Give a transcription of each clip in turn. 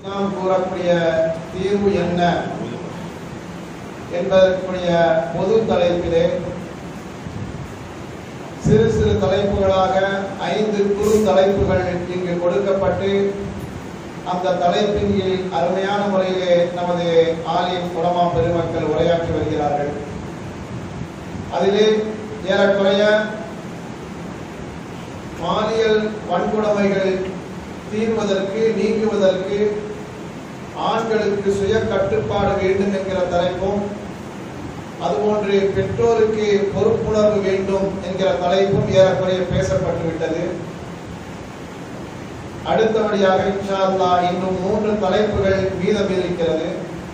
நாம் கூறக்கூடிய தீர்வு என்ன என்பதற்குரிய பொது தலைப்பிலே சிறு சிறு தலைப்புகளாக ஐந்து குறு தலைப்புகள் இங்கு கொடுக்கப்பட்டு அந்த தலைப்பின் கீழ் அருமையான முறையிலே நமது ஆலயம் குலமா பெருமக்கள் உரையாற்றி வருகிறார்கள் அதிலே ஏறக்குறைய பாலியல் வன்கொடுமைகள் தீர்வதற்கு நீங்குவதற்கு ஆண்களுக்கு சுய கட்டுப்பாடு வேண்டும் என்கிற தலைப்பும் அதுபோன்று பெற்றோருக்கு பொறுப்புணர்வு வேண்டும் என்கிற தலைப்பும் ஏறக்குறைய பேசப்பட்டு விட்டது அடுத்தபடியாக இன்ஷா அல்லாஹ் இன்னும் மூன்று தலைப்புகள் மீதம் இருக்கிறது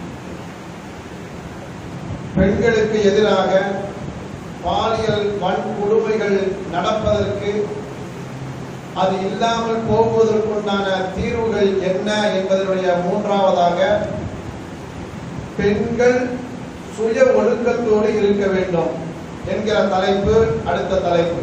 பெண்களுக்கு எதிராக பாலியல் வன்கொடுமைகள் நடப்பதற்கு அது இல்லாமல் போகுவதற்குண்டான தீர்வுகள் என்ன என்பதனுடைய மூன்றாவதாக பெண்கள் சுய ஒழுக்கத்தோடு இருக்க வேண்டும் என்கிற தலைப்பு அடுத்த தலைப்பு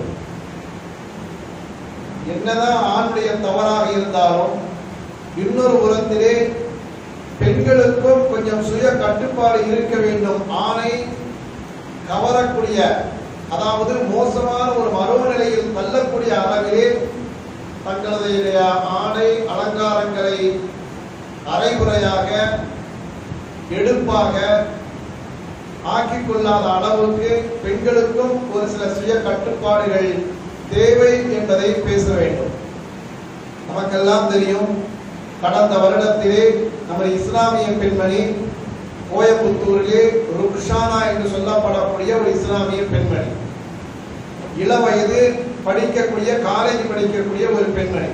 என்னதான் ஆணுடைய தவறாக இருந்தாலும் இன்னொரு புறத்திலே பெண்களுக்கும் கொஞ்சம் சுய கட்டுப்பாடு இருக்க வேண்டும் ஆணை கவரக்கூடிய அதாவது மோசமான ஒரு மனோநிலையில் தள்ளக்கூடிய அளவிலே தங்களுடைய ஆடை அலங்காரங்களை அரைகுறையாக எடுப்பாக ஆக்கிக் கொள்ளாத அளவுக்கு பெண்களுக்கும் ஒரு சில சுய கட்டுப்பாடுகள் தேவை என்பதை பேச வேண்டும் நமக்கெல்லாம் தெரியும் கடந்த வருடத்திலே நமது இஸ்லாமிய பெண்மணி கோயம்புத்தூரிலே ருக்ஷானா என்று சொல்லப்படக்கூடிய ஒரு இஸ்லாமிய பெண்மணி இளவயது படிக்கக்கூடிய காலேஜ் படிக்கக்கூடிய ஒரு பெண்மணி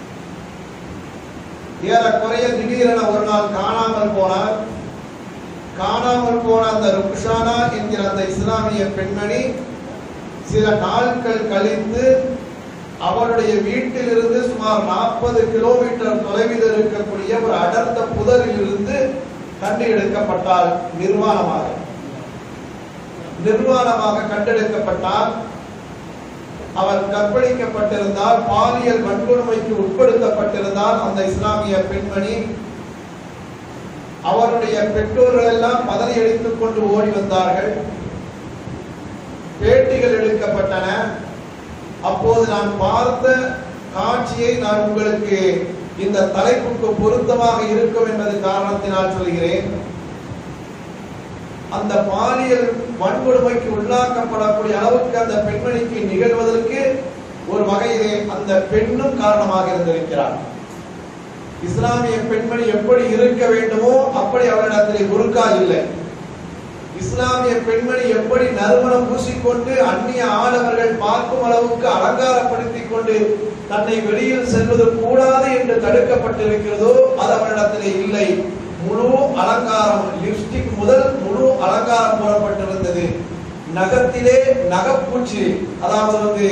ஏறக்குறைய திடீரென ஒரு நாள் காணாமல் போனார் காணாமல் போன அந்த ருக்ஷானா என்கிற அந்த இஸ்லாமிய பெண்மணி சில நாட்கள் கழித்து அவருடைய வீட்டிலிருந்து சுமார் நாற்பது கிலோமீட்டர் தொலைவில் இருக்கக்கூடிய ஒரு அடர்ந்த புதரில் இருந்து கண்டு எடுக்கப்பட்டால் நிர்வாணமாக நிர்வாணமாக கண்டெடுக்கப்பட்டால் அவர் கற்பழிக்கப்பட்டிருந்தால் பாலியல் வன்கொடுமைக்கு உட்படுத்தப்பட்டிருந்தால் அந்த இஸ்லாமிய பெண்மணி அவருடைய பெற்றோர்கள் எல்லாம் பதறி அடித்துக் கொண்டு ஓடி வந்தார்கள் பேட்டிகள் எடுக்கப்பட்டன அப்போது நான் பார்த்த காட்சியை நான் உங்களுக்கு இந்த தலைப்புக்கு பொருத்தமாக இருக்கும் என்பது காரணத்தினால் சொல்கிறேன் அந்த பாலியல் வன்கொடுமைக்கு உள்ளாக்கப்படக்கூடிய அளவுக்கு அந்த பெண்மணிக்கு நிகழ்வதற்கு ஒரு வகையிலே அந்த பெண்ணும் காரணமாக இருந்திருக்கிறார் இஸ்லாமிய பெண்மணி எப்படி இருக்க வேண்டுமோ அப்படி அவரிடத்திலே குருக்கா இல்லை இஸ்லாமிய பெண்மணி எப்படி நறுமணம் பூசிக்கொண்டு அந்நிய ஆடவர்கள் பார்க்கும் அளவுக்கு அலங்காரப்படுத்திக் கொண்டு தன்னை வெளியில் செல்வது கூடாது என்று தடுக்கப்பட்டிருக்கிறதோ அது அவரிடத்திலே இல்லை முழு அலங்காரம் லிப்ஸ்டிக் முதல் முழு அலங்காரம் போடப்பட்டிருந்தது நகத்திலே நகப்பூச்சி அதாவது வந்து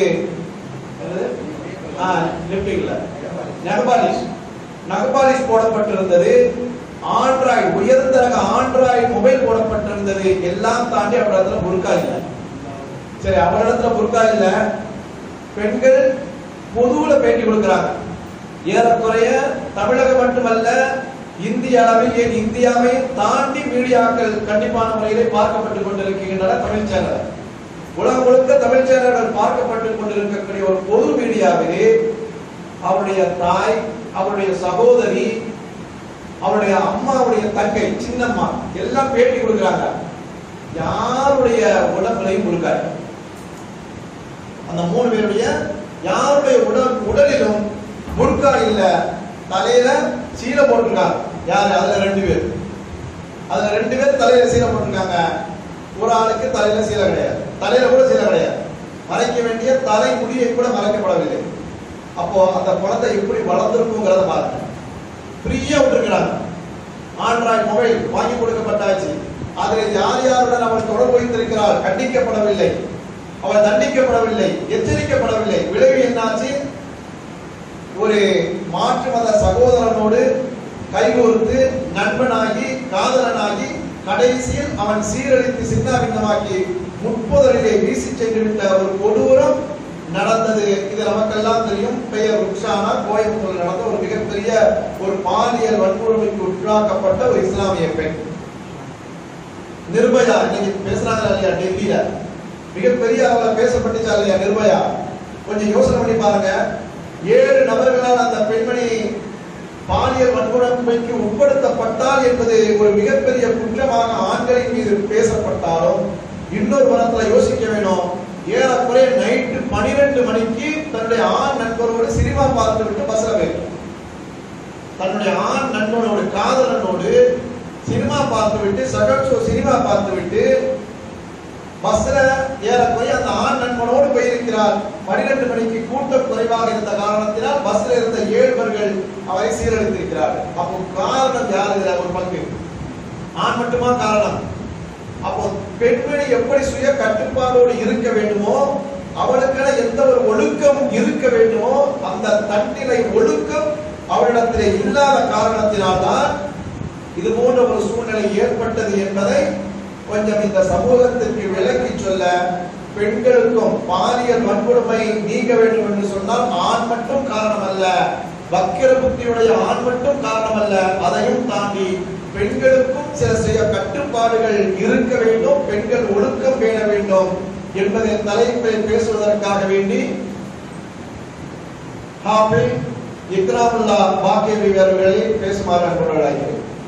லிப்டிக்ல நகபாலிஷ் நகபாலிஷ் போடப்பட்டிருந்தது ஆண்ட்ராய்டு உயர்ந்த ரக ஆண்ட்ராய்டு மொபைல் போடப்பட்டிருந்தது எல்லாம் தாண்டி அவரிடத்துல புர்கா இல்ல சரி அவரிடத்துல புர்கா இல்ல பெண்கள் பொதுவுல பேட்டி கொடுக்கிறாங்க ஏறக்குறைய தமிழகம் மட்டுமல்ல இந்திய அளவில் ஏன் இந்தியாவை தாண்டி மீடியாக்கள் கண்டிப்பான முறையிலே பார்க்கப்பட்டுக் கொண்டிருக்கின்றன தமிழ் சேனல் உலகம் முழுக்க தமிழ் சேனல்கள் பார்க்கப்பட்டுக் கொண்டிருக்கக்கூடிய ஒரு பொது மீடியாவிலே அவருடைய தாய் அவருடைய சகோதரி அவருடைய அம்மாவுடைய தங்கை சின்னம்மா எல்லாம் பேட்டி கொடுக்கிறாங்க யாருடைய உடம்புலையும் கொடுக்காரு அந்த மூணு பேருடைய யாருடைய உடல் உடலிலும் முழுக்கா இல்ல தலையில சீலை போட்டிருக்காங்க யாரு அதுல ரெண்டு பேர் அதுல ரெண்டு பேர் தலையில சீலை போட்டிருக்காங்க ஒரு ஆளுக்கு தலையில சீலை கிடையாது தலையில கூட சீலை கிடையாது மறைக்க வேண்டிய தலை முடியை கூட மறைக்கப்படவில்லை அப்போ அந்த குழந்தை எப்படி வளர்ந்துருக்குங்கிறத பாருங்க ஃப்ரீயா விட்டுருக்கிறாங்க ஆண்ட்ராய்டு மொபைல் வாங்கி கொடுக்கப்பட்டாச்சு அதில் யார் யாருடன் அவள் தொடர்பு வைத்திருக்கிறார் கண்டிக்கப்படவில்லை அவள் தண்டிக்கப்படவில்லை எச்சரிக்கப்படவில்லை விளைவு என்னாச்சு ஒரு மாற்று மத சகோதரனோடு கைகோர்த்து நண்பனாகி காதலனாகி கடைசியில் அவன் சீரழித்து சின்னாபின்னமாக்கி முற்புதலிலே வீசி சென்று விட்ட ஒரு கொடூரம் நடந்தது இது நமக்கெல்லாம் தெரியும் பெயர் ருக்ஷானா கோயம்புத்தூர் நடந்த ஒரு மிகப்பெரிய ஒரு பாலியல் வன்கொடுமைக்கு உட்படாக்கப்பட்ட ஒரு இஸ்லாமிய பெண் நிர்பயா இன்னைக்கு பேசுறாங்களா இல்லையா டெல்லியில மிகப்பெரிய அளவுல பேசப்பட்டுச்சா இல்லையா நிர்பயா கொஞ்சம் யோசனை பண்ணி பாருங்க ஏழு நபர்களால் அந்த பெண்மணி பாலியல் வன்கொடுமைக்கு உட்படுத்தப்பட்டால் என்பது ஒரு மிகப்பெரிய குற்றமாக ஆண்களின் மீது பேசப்பட்டாலும் இன்னொரு புறத்துல யோசிக்க வேணும் ஏறக்குறைய நைட்டு பனிரெண்டு மணிக்கு தன்னுடைய ஆண் நண்பரோடு சினிமா பார்த்து விட்டு பஸ்ல போயிடும் தன்னுடைய ஆண் நண்பனோடு காதலனோடு சினிமா பார்த்து விட்டு சகல் ஷோ சினிமா பார்த்து விட்டு பஸ்ல ஏறக்குறைய அந்த ஆண் நண்பனோடு போயிருக்கிறார் பனிரெண்டு மணிக்கு கூட்டம் குறைவாக இருந்த காரணத்தினால் பஸ்ல இருந்த ஏழ்வர்கள் அவரை சீரழித்திருக்கிறார்கள் அப்போ காரணம் யார் இதுல ஒரு பங்கு ஆண் மட்டுமா காரணம் அப்போ பெண்மணி எப்படி சுய கட்டுப்பாடோடு இருக்க வேண்டுமோ அவளுக்கென எந்த ஒரு ஒழுக்கம் இருக்க வேண்டுமோ அந்த தன்னிலை ஒழுக்கம் அவளிடத்திலே இல்லாத காரணத்தினால்தான் இது போன்ற ஒரு சூழ்நிலை ஏற்பட்டது என்பதை கொஞ்சம் இந்த சமூகத்திற்கு விளக்கி சொல்ல பெண்களுக்கும் பாலியல் வன்கொடுமை நீங்க வேண்டும் என்று சொன்னால் ஆண் மட்டும் காரணம் அல்ல வக்கிர புத்தியுடைய ஆண் மட்டும் காரணம் அல்ல அதையும் தாண்டி பெண்களுக்கும் சில சில கட்டுப்பாடுகள் இருக்க வேண்டும் பெண்கள் ஒழுக்கம் பேண வேண்டும் என்பதின் தலைப்பை பேசுவதற்காக வேண்டி ஹாஃபில் இக்ராமுல்லா பாக்கியவி அவர்களை பேசுமாறு அன்போடு அழைக்கிறேன்